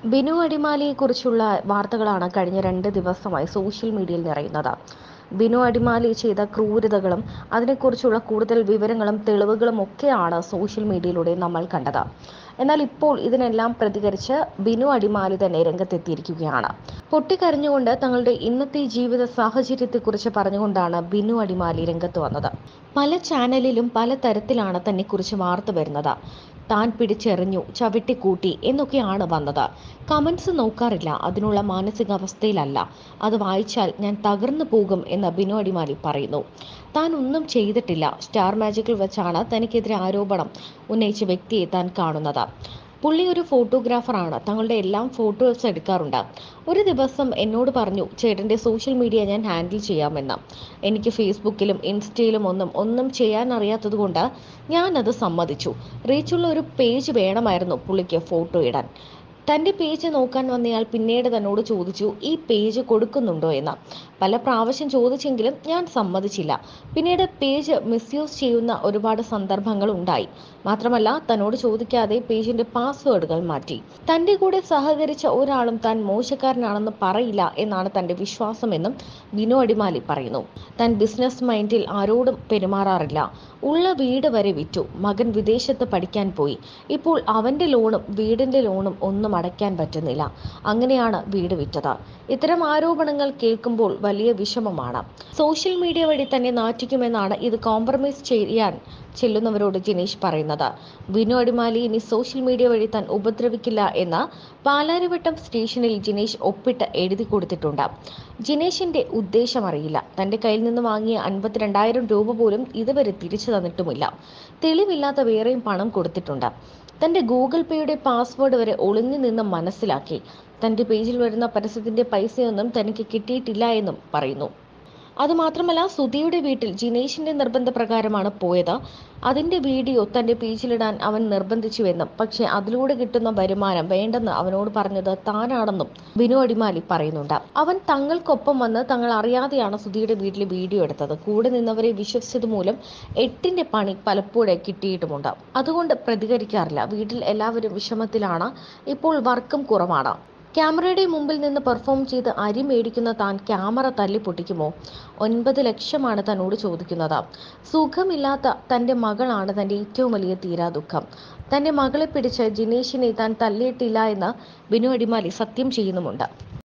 ബിനു അടിമാലിയെക്കുറിച്ചുള്ള വാർത്തകളാണ് കഴിഞ്ഞ രണ്ട് ദിവസമായി സോഷ്യൽ മീഡിയയിൽ നിറയുന്നത് ബിനു അടിമാലി ചെയ്ത ക്രൂരതകളും അതിനെക്കുറിച്ചുള്ള കൂടുതൽ വിവരങ്ങളും തെളിവുകളും ഒക്കെയാണ് സോഷ്യൽ മീഡിയയിലൂടെ നമ്മൾ കണ്ടത് എന്നാൽ ഇപ്പോൾ ഇതിനെല്ലാം പ്രതികരിച്ച് ബിനു അടിമാലി തന്നെ രംഗത്തെത്തിയിരിക്കുകയാണ് പൊട്ടിക്കരഞ്ഞുകൊണ്ട് തങ്ങളുടെ ഇന്നത്തെ ജീവിത സാഹചര്യത്തെക്കുറിച്ച് പറഞ്ഞുകൊണ്ടാണ് ബിനു അടിമാലി രംഗത്ത് വന്നത് പല ചാനലിലും പല തരത്തിലാണ് തന്നെക്കുറിച്ച് വാർത്ത വരുന്നത് താൻ പിടിച്ചെറിഞ്ഞു ചവിട്ടിക്കൂട്ടി എന്നൊക്കെയാണ് വന്നത് കമൻസ് നോക്കാറില്ല അതിനുള്ള മാനസികാവസ്ഥയിലല്ല അത് വായിച്ചാൽ ഞാൻ തകർന്നു പോകും എന്ന് ബിനു അടിമാലി പറയുന്നു താൻ ഒന്നും ചെയ്തിട്ടില്ല സ്റ്റാർ മാജിക്കിൽ വെച്ചാണ് തനിക്കെതിരെ ആരോപണം ഉന്നയിച്ച വ്യക്തിയെ താൻ കാണുന്നത് പുള്ളി ഒരു ഫോട്ടോഗ്രാഫറാണ് തങ്ങളുടെ എല്ലാം ഫോട്ടോസ് എടുക്കാറുണ്ട് ഒരു ദിവസം എന്നോട് പറഞ്ഞു ചേട്ടൻ്റെ സോഷ്യൽ മീഡിയ ഞാൻ ഹാൻഡിൽ ചെയ്യാമെന്ന് എനിക്ക് ഫേസ്ബുക്കിലും ഇൻസ്റ്റയിലും ഒന്നും ഒന്നും ചെയ്യാൻ അറിയാത്തതുകൊണ്ട് ഞാനത് സമ്മതിച്ചു റീച്ചുള്ള ഒരു പേജ് വേണമായിരുന്നു പുള്ളിക്ക് ഫോട്ടോ ഇടാൻ തൻ്റെ പേജ് നോക്കാൻ വന്നയാൾ പിന്നീട് തന്നോട് ചോദിച്ചു ഈ പേജ് കൊടുക്കുന്നുണ്ടോ എന്ന് പല പ്രാവശ്യം ചോദിച്ചെങ്കിലും ഞാൻ സമ്മതിച്ചില്ല പിന്നീട് പേജ് മിസ്യൂസ് ചെയ്യുന്ന ഒരുപാട് സന്ദർഭങ്ങൾ ഉണ്ടായി മാത്രമല്ല തന്നോട് ചോദിക്കാതെ പേജിന്റെ പാസ്വേഡുകൾ മാറ്റി തൻ്റെ കൂടെ സഹകരിച്ച ഒരാളും താൻ മോശക്കാരനാണെന്ന് പറയില്ല എന്നാണ് തൻ്റെ വിശ്വാസമെന്നും ബിനു അടിമാലി പറയുന്നു താൻ ബിസിനസ് മൈൻഡിൽ ആരോടും പെരുമാറാറില്ല ഉള്ള വീട് വരെ വിറ്റു മകൻ വിദേശത്ത് പഠിക്കാൻ പോയി ഇപ്പോൾ അവൻ്റെ ലോണും വീടിൻ്റെ ലോണും ഒന്നും അടയ്ക്കാൻ പറ്റുന്നില്ല അങ്ങനെയാണ് വീട് വിറ്റത് ഇത്തരം ആരോപണങ്ങൾ കേൾക്കുമ്പോൾ വലിയ വിഷമമാണ് സോഷ്യൽ മീഡിയ വഴി തന്നെ നാറ്റിക്കുമെന്നാണ് ഇത് കോംപ്രമൈസ് ചെയ്യാൻ ചെല്ലുന്നവരോട് ജിനേഷ് പറയുന്നത് വിനു അടിമാലി ഇനി സോഷ്യൽ മീഡിയ വഴി താൻ ഉപദ്രവിക്കില്ല എന്ന് പാലാരിവട്ടം സ്റ്റേഷനിൽ ജിനേഷ് ഒപ്പിട്ട് എഴുതി കൊടുത്തിട്ടുണ്ട് ജിനേഷിന്റെ ഉദ്ദേശം അറിയില്ല തന്റെ കയ്യിൽ നിന്ന് വാങ്ങിയ അൻപത്തിരണ്ടായിരം രൂപ പോലും ഇതുവരെ തിരിച്ചു തന്നിട്ടുമില്ല തെളിവില്ലാത്ത വേറെയും പണം കൊടുത്തിട്ടുണ്ട് തന്റെ ഗൂഗിൾ പേയുടെ പാസ്വേഡ് വരെ ഒളിഞ്ഞു നിന്ന് മനസ്സിലാക്കി തന്റെ പേജിൽ വരുന്ന പരസ്യത്തിന്റെ പൈസയൊന്നും തനിക്ക് കിട്ടിയിട്ടില്ല എന്നും പറയുന്നു അതുമാത്രമല്ല സുധിയുടെ വീട്ടിൽ ജിനേഷിന്റെ നിർബന്ധപ്രകാരമാണ് പോയത് അതിന്റെ വീഡിയോ തന്റെ പേജിലിടാൻ അവൻ നിർബന്ധിച്ചുവെന്നും പക്ഷേ അതിലൂടെ കിട്ടുന്ന വരുമാനം വേണ്ടെന്ന് അവനോട് പറഞ്ഞത് താനാണെന്നും ബിനു അടിമാലി പറയുന്നുണ്ട് അവൻ തങ്ങൾക്കൊപ്പം വന്ന് തങ്ങൾ അറിയാതെയാണ് സുധിയുടെ വീട്ടിൽ വീഡിയോ എടുത്തത് കൂടെ നിന്നവരെ വിശ്വസിച്ചത് മൂലം എട്ടിന്റെ പണി പലപ്പോഴും കിട്ടിയിട്ടുമുണ്ട് അതുകൊണ്ട് പ്രതികരിക്കാറില്ല വീട്ടിൽ എല്ലാവരും വിഷമത്തിലാണ് ഇപ്പോൾ വർക്കും കുറവാണ് ക്യാമറയുടെ മുമ്പിൽ നിന്ന് പെർഫോം ചെയ്ത് അരി മേടിക്കുന്ന താൻ ക്യാമറ തല്ലി പൊട്ടിക്കുമോ ഒൻപത് ലക്ഷമാണ് തന്നോട് ചോദിക്കുന്നത് സുഖമില്ലാത്ത തൻ്റെ മകളാണ് തൻ്റെ ഏറ്റവും വലിയ തീരാ ദുഃഖം തൻ്റെ മകളെ പിടിച്ച് ജിനേഷിനെ താൻ തല്ലിയിട്ടില്ല എന്ന് ബിനു അടിമാലി സത്യം ചെയ്യുന്നുമുണ്ട്